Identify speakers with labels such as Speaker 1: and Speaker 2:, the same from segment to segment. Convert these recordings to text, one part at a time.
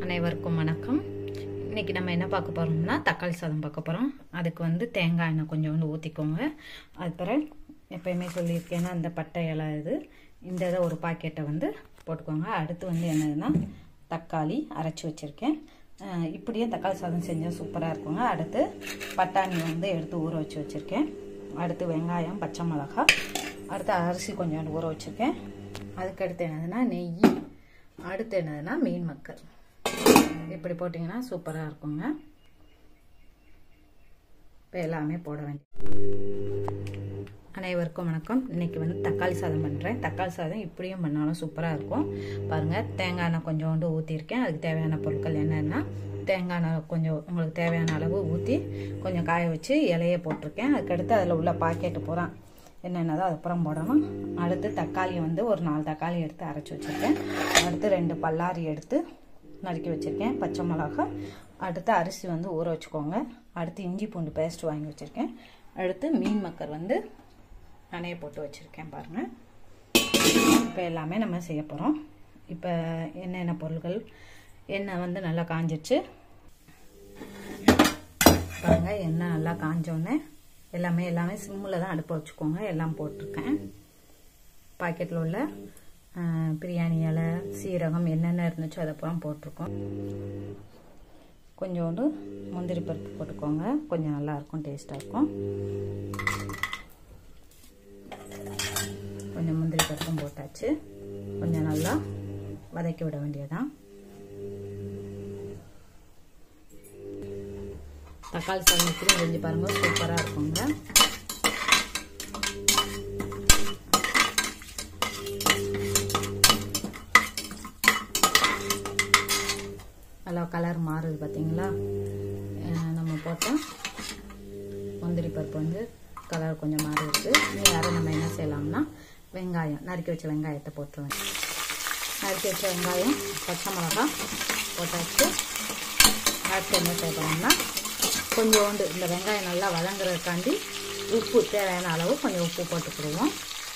Speaker 1: அனைவருக்கும் வணக்கம் இன்னைக்கு நம்ம என்ன பார்க்க போறோம்னா தக்காளி சாதம் பார்க்க போகிறோம் அதுக்கு வந்து தேங்காய் எண்ணெய் கொஞ்சோண்டு ஊற்றிக்கோங்க அது பிறகு எப்பயுமே சொல்லியிருக்கேன்னா அந்த பட்டை இலை இது இந்த இதை ஒரு பாக்கெட்டை வந்து போட்டுக்கோங்க அடுத்து வந்து என்னதுன்னா தக்காளி அரைச்சி வச்சுருக்கேன் அஹ் இப்படியே தக்காளி சாதம் செஞ்சால் சூப்பராக இருக்குங்க அடுத்து பட்டாணி வந்து எடுத்து ஊற வச்சு வச்சுருக்கேன் அடுத்து வெங்காயம் பச்சை மிளகாய் அடுத்து அரிசி கொஞ்சோண்டு ஊற வச்சுருக்கேன் அதுக்கடுத்து என்னதுன்னா நெய் அடுத்து என்னதுன்னா மீன் மக்கள் இப்படி போட்டிங்கன்னா சூப்பராக இருக்குங்க இப்போ எல்லாமே போட வேண்டிய அனைவருக்கும் வணக்கம் இன்னைக்கு வந்து தக்காளி சாதம் பண்ணுறேன் தக்காளி சாதம் இப்படியும் பண்ணாலும் சூப்பராக இருக்கும் பாருங்கள் தேங்காய் எண்ணெய் கொஞ்சோண்டு ஊற்றிருக்கேன் அதுக்கு தேவையான பொருட்கள் என்னென்னா தேங்காய் எண்ணெய் கொஞ்சம் உங்களுக்கு தேவையான அளவு ஊற்றி கொஞ்சம் காய வச்சு இலையை போட்டிருக்கேன் அதுக்கடுத்து அதில் உள்ள பாக்கெட்டு பூரா என்னென்னதோ அதுக்கப்புறம் போடணும் அடுத்து தக்காளி வந்து ஒரு நாலு தக்காளி எடுத்து அரைச்சி வச்சுருக்கேன் அடுத்து ரெண்டு பல்லாரி எடுத்து நறுக்கி வச்சுருக்கேன் பச்சை மிளகா அடுத்து அரிசி வந்து ஊற வச்சுக்கோங்க அடுத்து இஞ்சி பூண்டு பேஸ்ட் வாங்கி வச்சுருக்கேன் அடுத்து மீன் மக்கர் வந்து நனைய போட்டு வச்சுருக்கேன் பாருங்கள் இப்போ எல்லாமே நம்ம செய்ய போகிறோம் இப்போ என்னென்ன பொருட்கள் எண்ணெய் வந்து நல்லா காஞ்சிடுச்சு பாருங்கள் எண்ணெய் நல்லா காஞ்சோடனே எல்லாமே எல்லாமே சிம்மில் தான் அடுப்பை வச்சுக்கோங்க எல்லாம் போட்டிருக்கேன் பாக்கெட்டில் உள்ள பிரியாணி இலை சீரகம் என்னென்ன இருந்துச்சோ அதை அப்புறம் போட்டிருக்கோம் கொஞ்சோண்டு முந்திரி பருப்பு போட்டுக்கோங்க கொஞ்சம் நல்லாயிருக்கும் டேஸ்ட்டாக இருக்கும் கொஞ்சம் முந்திரி பருப்பும் போட்டாச்சு கொஞ்சம் நல்லா வதக்கி விட வேண்டியதான் தக்காளி சாதம் இப்படி செஞ்சு பாருங்க சூப்பராக இருக்குங்க நல்லா கலர் மாறுது பார்த்தீங்களா நம்ம போட்டால் முந்திரி பருப்பு வந்து கலர் கொஞ்சம் மாறி இருக்கு நீ யாரும் நம்ம என்ன செய்யலாம்னா வெங்காயம் நறுக்கி வச்ச வெங்காயத்தை போட்டுருவேன் நறுக்கி வச்ச வெங்காயம் பச்சை மிளகா போட்டாச்சு அடுத்து என்ன செய்யணும்னா கொஞ்சோண்டு இந்த வெங்காயம் நல்லா வதங்குறதுக்காண்டி உப்பு தேவையான அளவு கொஞ்சம் உப்பு போட்டுக்கிடுவோம்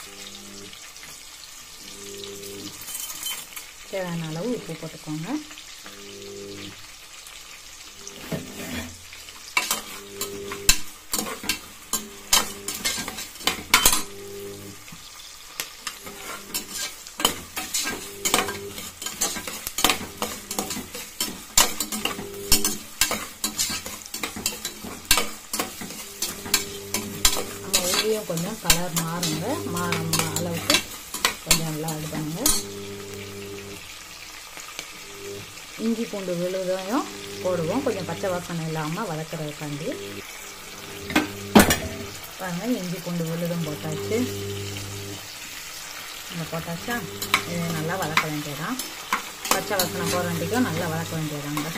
Speaker 1: தேவையான அளவு உப்பு போட்டுக்கோங்க நம்ம உள்ளியும் கொஞ்சம் கலர் மாறுங்க மாறும் அளவுக்கு கொஞ்சம் நல்லா இது பண்ணுங்க இஞ்சி பூண்டு விழுதையும் போடுவோம் கொஞ்சம் பச்சை வாசனை இல்லாமல் வதக்குறதுக்காண்டி பாருங்கள் இஞ்சி பூண்டு விழுதும் போட்டாச்சு இந்த போட்டாச்சா இது நல்லா வதக்க வேண்டியதான் பச்சை வாசனை போகிற வேண்டிக்கும் நல்லா வதக்க வேண்டியதாங்க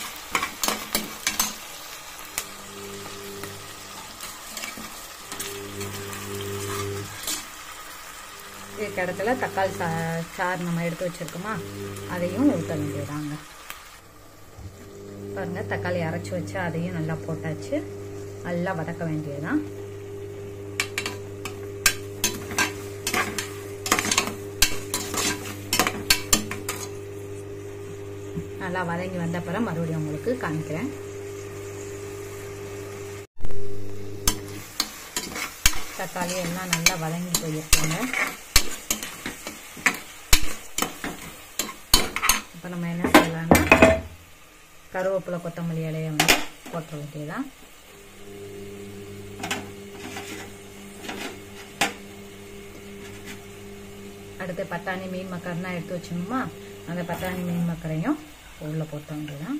Speaker 1: இருக்க இடத்துல தக்காளி சா சாறு நம்ம எடுத்து வச்சுருக்கோமா அதையும் ஊற்ற வேண்டியதாங்க பாருங்க தக்காளி அரைச்சி வச்சு அதையும் நல்லா போட்டாச்சு நல்லா வதக்க வேண்டியதான் நல்லா வதங்கி வந்த அப்புறம் மறுபடியும் உங்களுக்கு காமிக்கிறேன் தக்காளி எல்லாம் நல்லா வதங்கி போயிருக்குங்க இப்போ நம்ம என்ன செய்யலாம்னா கருவேப்பிலை கொத்தமல்லி இலையை வந்து போட்ட வேண்டியதான் அடுத்து பட்டாணி மீன் மக்கர்னா எடுத்து வச்சோம்மா அந்த பட்டாணி மீன் மக்கரையும் உள்ளே போட்ட வேண்டியதான்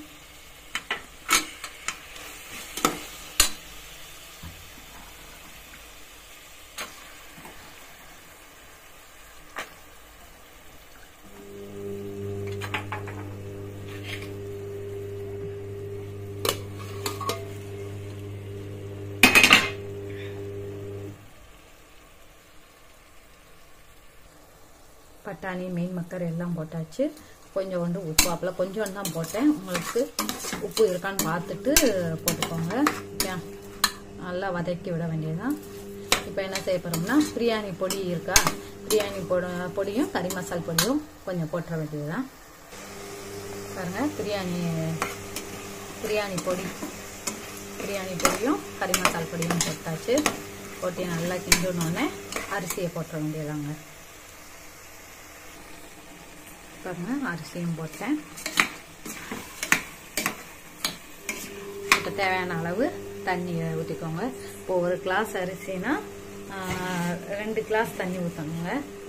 Speaker 1: பட்டாணி மீன் மக்கர் எல்லாம் போட்டாச்சு கொஞ்சோண்டு உப்பு அப்போலாம் கொஞ்சோண்டு தான் போட்டேன் உங்களுக்கு உப்பு இருக்கான்னு பார்த்துட்டு போட்டுக்கோங்க ஓகே நல்லா வதக்கி விட வேண்டியதுதான் இப்போ என்ன செய்ய போகிறோம்னா பிரியாணி பொடி இருக்கா பிரியாணி பொடி பொடியும் கறி மசால் பொடியும் கொஞ்சம் போட்டுற வேண்டியதுதான் பாருங்க பிரியாணி பிரியாணி பொடி பிரியாணி பொடியும் கறி மசால் பொடியும் போட்டாச்சு போட்டு நல்லா கிண்டோன்னே அரிசியை போட்டுற வேண்டியதாங்க பாருங்க அரிசியும் போட்டேன் இப்போ தேவையான அளவு தண்ணியை ஊற்றிக்கோங்க இப்போ ஒரு கிளாஸ் அரிசினா ரெண்டு கிளாஸ் தண்ணி ஊற்றணுங்க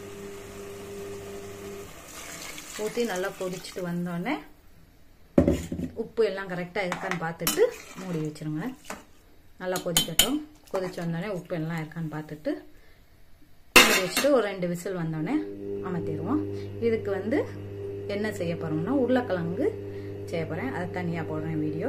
Speaker 1: ஊற்றி நல்லா கொதிச்சுட்டு வந்தோடனே உப்பு எல்லாம் கரெக்டாக இருக்கான்னு பார்த்துட்டு மூடி வச்சிருங்க நல்லா கொதிக்கட்டும் கொதிச்சு வந்தோடனே உப்பு எல்லாம் இருக்கான்னு பார்த்துட்டு மூடி வச்சுட்டு ஒரு ரெண்டு விசில் வந்தோடனே அமர்த்திடுவோம் இதுக்கு வந்து என்ன செய்ய போகிறோம்னா உருளைக்கிழங்கு செய்ய போகிறேன் அது தனியாக போடுறேன் வீடியோ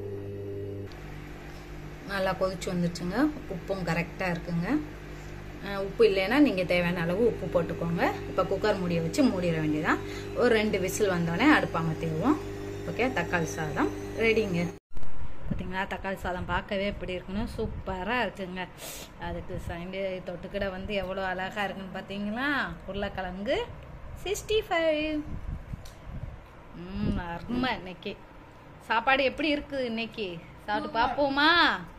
Speaker 1: நல்லா கொதிச்சு வந்துருச்சுங்க உப்பும் கரெக்டாக இருக்குங்க உப்பு இல்லைன்னா நீங்கள் தேவையான அளவு உப்பு போட்டுக்கோங்க இப்போ குக்கர் மூடியை வச்சு மூடிட வேண்டியதான் ஒரு ரெண்டு விசில் வந்தோடனே அடுப்பு அமர்த்திடுவோம் ஓகே தக்காளி சாதம் ரெடிங்க பார்த்தீங்களா தக்காளி சாதம் பார்க்கவே எப்படி இருக்குன்னு சூப்பராக இருக்குங்க அதுக்கு சைண்டு தொட்டுக்கிட வந்து எவ்வளோ அழகாக இருக்குன்னு பார்த்தீங்களா உருளைக்கிழங்கு சிக்ஸ்டி ஃபைவ் ம் அருமை இன்னைக்கு சாப்பாடு எப்படி இருக்குது இன்னைக்கு சாப்பிட்டு பார்ப்போமா